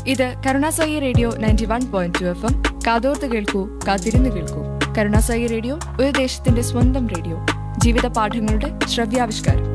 ഇത് കരുണാസായി radio ninety one point two F M കാതോർത്ത് കേൾക്കൂ കാത്തിരുന്ന് കേൾക്കൂ കരുണാസായി റേഡിയോ ഒരു ദേശത്തിന്റെ സ്വന്തം റേഡിയോ ജീവിത പാഠങ്ങളുടെ ശ്രവ്യാവിഷ്കാരം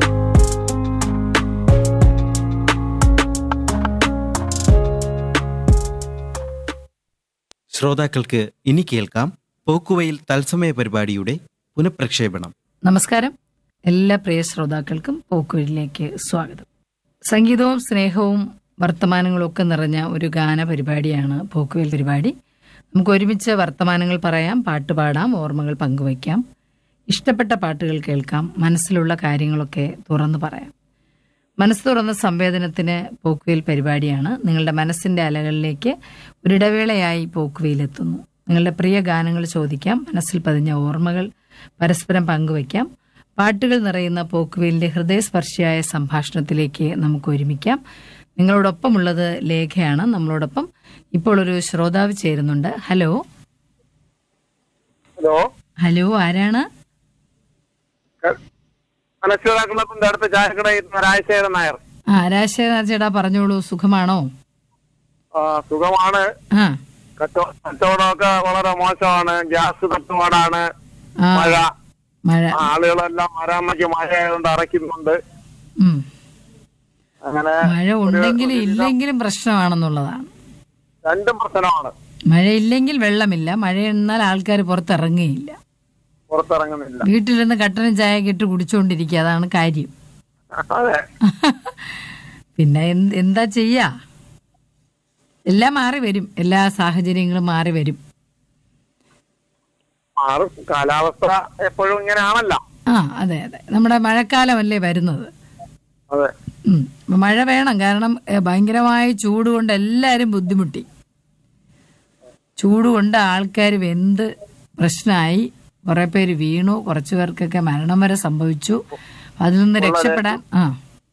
ശ്രോതാക്കൾക്ക് ഇനി കേൾക്കാം പോക്കുവയിൽ തത്സമയ പരിപാടിയുടെ പുനഃപ്രക്ഷേപണം നമസ്കാരം എല്ലാ പ്രിയ ശ്രോതാക്കൾക്കും പോക്കുവരിലേക്ക് സ്വാഗതം സംഗീതവും സ്നേഹവും വർത്തമാനങ്ങളും ഒക്കെ നിറഞ്ഞ ഒരു ഗാന പരിപാടിയാണ് പോക്കുവൽ പരിപാടി നമുക്ക് ഒരുമിച്ച് വർത്തമാനങ്ങൾ പറയാം പാട്ട് പാടാം ഓർമ്മകൾ പങ്കുവയ്ക്കാം ഇഷ്ടപ്പെട്ട പാട്ടുകൾ കേൾക്കാം മനസ്സിലുള്ള കാര്യങ്ങളൊക്കെ തുറന്നു പറയാം മനസ്സ് തുറന്ന സംവേദനത്തിന് പോക്കുവെയിൽ പരിപാടിയാണ് നിങ്ങളുടെ മനസ്സിന്റെ അലകളിലേക്ക് ഒരിടവേളയായി പോക്കുവെയിലെത്തുന്നു നിങ്ങളുടെ പ്രിയ ഗാനങ്ങൾ ചോദിക്കാം മനസ്സിൽ പതിഞ്ഞ ഓർമ്മകൾ പരസ്പരം പങ്കുവയ്ക്കാം പാട്ടുകൾ നിറയുന്ന പോക്കുവെയിലിന്റെ ഹൃദയസ്പർശിയായ സംഭാഷണത്തിലേക്ക് നമുക്ക് ഒരുമിക്കാം നിങ്ങളോടൊപ്പമുള്ളത് ലേഖയാണ് നമ്മളോടൊപ്പം ഇപ്പോൾ ഒരു ശ്രോതാവ് ചേരുന്നുണ്ട് ഹലോ ഹലോ ഹലോ ആരാണ് മനസ്സിലാക്കുന്നതിന്റെ അടുത്ത് ചായക്കടയിൽ നിന്ന് രാജശേഖരൻ നായർ ആ രാജശേഖര ചേട്ടാ പറഞ്ഞോളൂ സുഖമാണോ ആ, സുഖമാണ് ആ കച്ചവ കച്ചവടമൊക്കെ വളരെ മോശമാണ് ഗ്യാസ് തട്ടുപാടാണ് ആ മഴ മഴ ആളുകളെല്ലാം മരാമയ്ക്ക് മഴ ആയതുകൊണ്ട് അറയ്ക്കുന്നുണ്ട് ഉം അങ്ങനെ മഴ ഉണ്ടെങ്കിലും ഇല്ലെങ്കിലും പ്രശ്നമാണെന്നുള്ളതാണ് രണ്ടും പ്രശ്നമാണ് മഴയില്ലെങ്കിൽ വെള്ളമില്ല മഴ എന്നാൽ ആൾക്കാർ പുറത്തിറങ്ങുകയില്ല പുറത്തിറങ്ങുന്നില്ല വീട്ടിലിരുന്ന് കട്ടനും ചായ ഇട്ട് കുടിച്ചുകൊണ്ടിരിക്കുക അതാണ് കാര്യം അതെ പിന്നെ എന്ത് എന്താ ചെയ്യാ എല്ലാം മാറി വരും എല്ലാ സാഹചര്യങ്ങളും മാറി വരും മാറും കാലാവസ്ഥ എപ്പോഴും ഇങ്ങനെയാണല്ലോ ആ അതെ അതെ നമ്മുടെ മഴക്കാലമല്ലേ വരുന്നത് അതെ ഉം. മഴ വേണം കാരണം എ, ഭയങ്കരമായ ചൂട് കൊണ്ട് എല്ലാവരും ബുദ്ധിമുട്ടി ചൂട് കൊണ്ട് ആൾക്കാർ വെന്ത് പ്രശ്നമായി കുറെ പേര് വീണു കുറച്ചു പേർക്കൊക്കെ മരണം വരെ സംഭവിച്ചു അതിൽ നിന്ന് രക്ഷപ്പെടാൻ ആ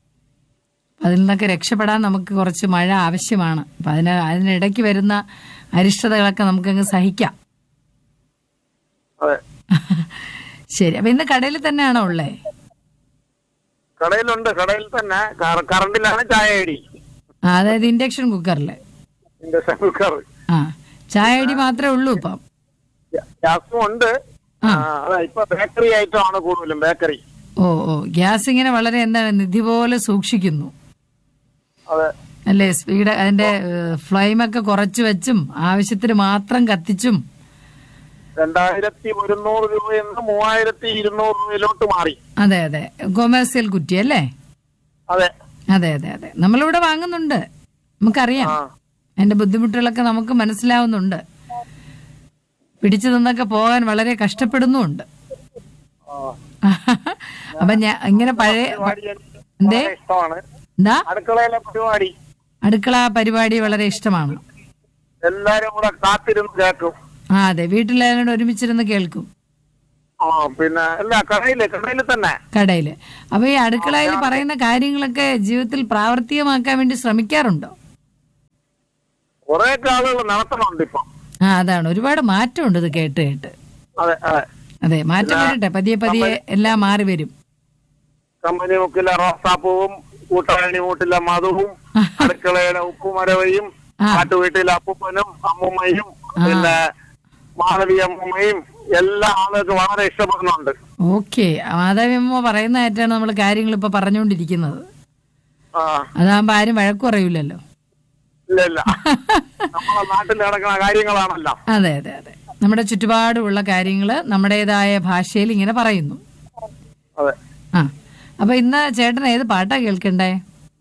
അതിൽ നിന്നൊക്കെ രക്ഷപ്പെടാൻ നമുക്ക് കുറച്ച് മഴ ആവശ്യമാണ് അപ്പൊ അതിന് അതിനിടയ്ക്ക് വരുന്ന അരിഷ്ടതകളൊക്കെ നമുക്കങ്ങ് സഹിക്കാം അതെ ശരി അപ്പൊ ഇന്ന് കടയിൽ തന്നെയാണോ ഉള്ളേ കടയിലുണ്ട് കടയിൽ തന്നെ കറ- കറണ്ടിലാണ് ചായ അടി ആ അതായത് ഇൻഡക്ഷൻ കുക്കറിൽ ഇൻഡക്ഷൻ കുക്കർ ആ ചായ അടി മാത്രമേ ഉള്ളൂ ഇപ്പം ഗ്യാസും ഉണ്ട് ആ. ആ, അതെ ഇപ്പൊ ബേക്കറി ഐറ്റം ആണ് കൂടുതലും ബേക്കറി ഓ ഓ ഗ്യാസ് ഇങ്ങനെ വളരെ എന്താണ് നിധി പോലെ സൂക്ഷിക്കുന്നു അതെ അല്ലേ സ്പീഡ് അതിന്റെ ഫ്ലെയിം ഒക്കെ കുറച്ച് വെച്ചും ആവശ്യത്തിന് മാത്രം കത്തിച്ചും രണ്ടായിരത്തി ഒരുന്നൂറ് രൂപയിൽ നിന്ന് മൂവായിരത്തി ഇരുന്നൂറ് രൂപയിലോട്ട് മാറി അതെ അതെ കൊമേഴ്സ്യൽ കുറ്റി അല്ലേ അതെ അതെ അതെ അതെ നമ്മളിവിടെ വാങ്ങുന്നുണ്ട് നമുക്കറിയാം ആ അതിന്റെ ബുദ്ധിമുട്ടുകളൊക്കെ നമുക്ക് മനസ്സിലാവുന്നുണ്ട് പിടിച്ചു നിന്നൊക്കെ പോകാൻ വളരെ കഷ്ടപ്പെടുന്നുമുണ്ട് ആ. അപ്പൊ ഞാൻ ഇങ്ങനെ പഴയ പരിപാടി എനിക്ക് എന്തേ? വളരെ ഇഷ്ടമാണ് എന്താ അടുക്കളയിലെ പരിപാടി അടുക്കള പരിപാടി വളരെ ഇഷ്ടമാണ് എല്ലാരും കൂടെ കാത്തിരുന്ന് കേൾക്കും ആ അതെ വീട്ടിലെല്ലാവരും ഒരുമിച്ചിരുന്ന് കേൾക്കും ആ പിന്നെ അല്ല കടയില് കടയില് തന്നെ കടയില് അപ്പൊ ഈ അടുക്കളയിൽ പറയുന്ന കാര്യങ്ങളൊക്കെ ജീവിതത്തിൽ പ്രാവർത്തികമാക്കാൻ വേണ്ടി ശ്രമിക്കാറുണ്ടോ കുറെ ആളുകൾ നടത്തണുണ്ട് ഇപ്പൊ ആ അതാണ് ഒരുപാട് മാറ്റമുണ്ട് ഇത് കേട്ട് കേട്ട് അതെ അതെ അതെ മാറ്റം വരട്ടെ പതിയെ പതിയെ എല്ലാം മാറി വരും കമ്പനി മുക്കിലെ റോസാപ്പൂവും കൂട്ടാണി മൂട്ടിലെ മധുവും അടുക്കളയിലെ ഉപ്പുമരവയും ആ. കാട്ടുവീട്ടിലെ അപ്പൂപ്പനും അമ്മൂമ്മയും പിന്നെ മാധവി അമ്മൂമ്മയും എല്ലാ ആളുകൾക്ക് വളരെ ഇഷ്ടപ്പെടുന്നുണ്ട് ഓക്കെ മാതാവിയമ്മ പറയുന്നതായിട്ടാണ് നമ്മൾ കാര്യങ്ങൾ ഇപ്പൊ പറഞ്ഞുകൊണ്ടിരിക്കുന്നത് ആ അതാകുമ്പോ ആരും വഴക്കു പറയൂലല്ലോ ഇല്ല ഇല്ല നമ്മളെ നാട്ടിൽ നടക്കുന്ന കാര്യങ്ങളാണല്ലോ അതെ അതെ അതെ നമ്മുടെ ചുറ്റുപാടുമുള്ള കാര്യങ്ങൾ നമ്മുടേതായ ഭാഷയിൽ ഇങ്ങനെ പറയുന്നു അതെ ആ അപ്പൊ ഇന്ന് ചേട്ടൻ ഏത് പാട്ടാ കേൾക്കണ്ടേ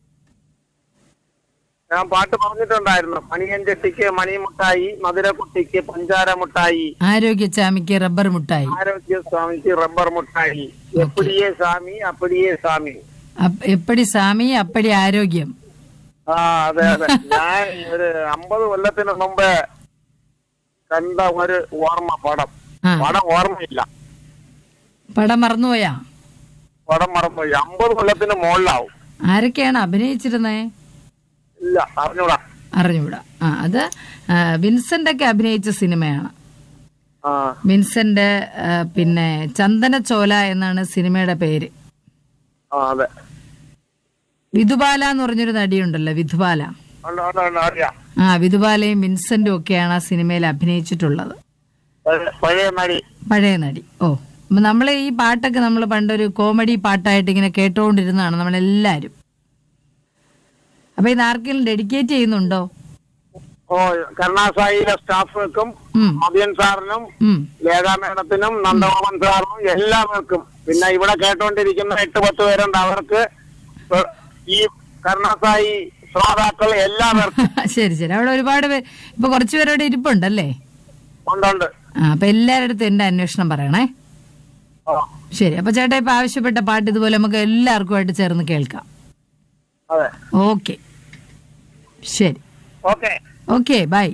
ഞാൻ പാട്ട് പറഞ്ഞിട്ടുണ്ടായിരുന്നു മണിയൻചട്ടിക്ക് മണിമുട്ടായി മധുരക്കുട്ടിക്ക് പഞ്ചാര മുട്ടായി ആരോഗ്യച്ചാമിക്ക് റബ്ബർ മുട്ടായി ആരോഗ്യ സ്വാമിക്ക് റബ്ബർ മുട്ടായി എപ്പിടിയേ സ്വാമി അപ്പിടിയേ സ്വാമി അപ്പ- എപ്പടി സ്വാമി അപ്പടി ആരോഗ്യം ആ അതെ അതെ ഞാൻ ഒരു അമ്പത് കൊല്ലത്തിന് മുമ്പ് കണ്ട ഒരു ഓർമ്മ പടം ആ പടം ഓർമ്മയില്ല പടം മറന്നുപോയാ പടം മറന്നുപോയി അമ്പത് കൊല്ലത്തിന് മുകളിലാവും ആരൊക്കെയാണ് അഭിനയിച്ചിരുന്നേ ഇല്ല അറിഞ്ഞൂടാ അറിഞ്ഞൂടാ ആ അത് ആ, വിൻസെന്റ് ഒക്കെ അഭിനയിച്ച സിനിമയാണ് ആ വിൻസെന്റ് ആ, പിന്നെ ചന്ദനച്ചോല എന്നാണ് സിനിമയുടെ പേര് ആ അതെ വിധുബാല എന്ന് പറഞ്ഞൊരു നടിയുണ്ടല്ലോ വിധുബാല ആ ഉണ്ട് ഉണ്ട് ഉണ്ട് അറിയാം ആ വിധുബാലയും വിൻസെന്റും ഒക്കെയാണ് ആ സിനിമയിൽ അഭിനയിച്ചിട്ടുള്ളത് പഴയ- പഴയ നടി പഴയ നടി ഓ അപ്പൊ നമ്മൾ ഈ പാട്ടൊക്കെ നമ്മൾ പണ്ടൊരു കോമഡി പാട്ടായിട്ട് ഇങ്ങനെ കേട്ടോണ്ടിരുന്നതാണ് നമ്മളെല്ലാരും അപ്പൊ ഇത് ആർക്കെങ്കിലും ഡെഡിക്കേറ്റ് ചെയ്യുന്നുണ്ടോ ഓ കരുണാസായിയിലെ സ്റ്റാഫുകൾക്കും ഉം മതിയൻ സാറിനും ഉം ലേഖാ മേഡത്തിനും നന്ദഗോപൻ സാറിനും എല്ലാവർക്കും പിന്നെ ഇവിടെ കേട്ടോണ്ടിരിക്കുന്ന എട്ട് പത്ത് പേരുണ്ട് അവർക്ക് ഇപ്പൊ- ഈ കരുണാസായി ശ്രോതാക്കൾ എല്ലാവർക്കും ശരി ശരി അവിടെ ഒരുപാട് പേര് ഇപ്പൊ കുറച്ചു പേരവിടെ ഇരിപ്പുണ്ടല്ലേ ഉണ്ടുണ്ട് ആ അപ്പൊ എല്ലാവരുടെ അടുത്തും എന്റെ അന്വേഷണം പറയണേ ഓ, ശരി അപ്പൊ ചേട്ടാ ഇപ്പൊ ആവശ്യപ്പെട്ട പാട്ട് ഇതുപോലെ നമുക്ക് എല്ലാവർക്കുമായിട്ട് ചേർന്ന് കേൾക്കാം അതെ ഓക്കെ ശരി ഓക്കെ ഓക്കെ ബൈ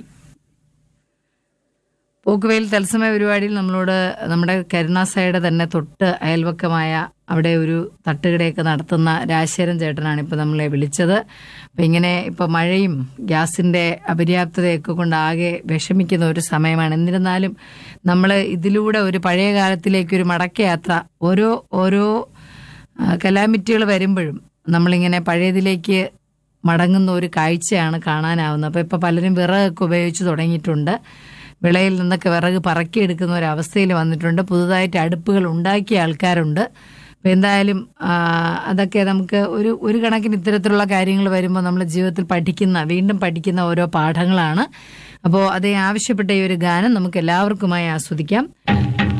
പോക്കുവെയിൽ തത്സമയ പരിപാടിയിൽ നമ്മളോട് നമ്മുടെ കരുണാസായുടെ തന്നെ തൊട്ട് അയൽവക്കമായ അവിടെ ഒരു തട്ടുകടയൊക്കെ നടത്തുന്ന രാജശേരൻ ചേട്ടനാണ് ഇപ്പൊ നമ്മളെ വിളിച്ചത് അപ്പൊ ഇങ്ങനെ ഇപ്പൊ മഴയും ഗ്യാസിന്റെ അപര്യാപ്തതയൊക്കെ കൊണ്ട് ആകെ വിഷമിക്കുന്ന ഒരു സമയമാണ് എന്നിരുന്നാലും നമ്മൾ ഇതിലൂടെ ഒരു പഴയ കാലത്തിലേക്ക് ഒരു മടക്കയാത്ര ഓരോ ഓരോ കലാമിറ്റികൾ വരുമ്പോഴും നമ്മളിങ്ങനെ പഴയതിലേക്ക് മടങ്ങുന്ന ഒരു കാഴ്ചയാണ് കാണാനാവുന്നത് അപ്പോൾ ഇപ്പോൾ പലരും വിറകൊക്കെ ഉപയോഗിച്ച് തുടങ്ങിയിട്ടുണ്ട് വിളയിൽ നിന്നൊക്കെ വിറക് പറക്കിയെടുക്കുന്ന ഒരു അവസ്ഥയിൽ വന്നിട്ടുണ്ട് പുതുതായിട്ട് അടുപ്പുകൾ ഉണ്ടാക്കിയ ആൾക്കാരുണ്ട് അപ്പോൾ എന്തായാലും ആ, അതൊക്കെ നമുക്ക് ഒരു ഒരു കണക്കിന് ഇത്തരത്തിലുള്ള കാര്യങ്ങൾ വരുമ്പോൾ നമ്മൾ ജീവിതത്തിൽ പഠിക്കുന്ന വീണ്ടും പഠിക്കുന്ന ഓരോ പാഠങ്ങളാണ് അപ്പോൾ അതേ ആവശ്യപ്പെട്ട ഈ ഒരു ഗാനം നമുക്ക് എല്ലാവർക്കുമായി ആസ്വദിക്കാം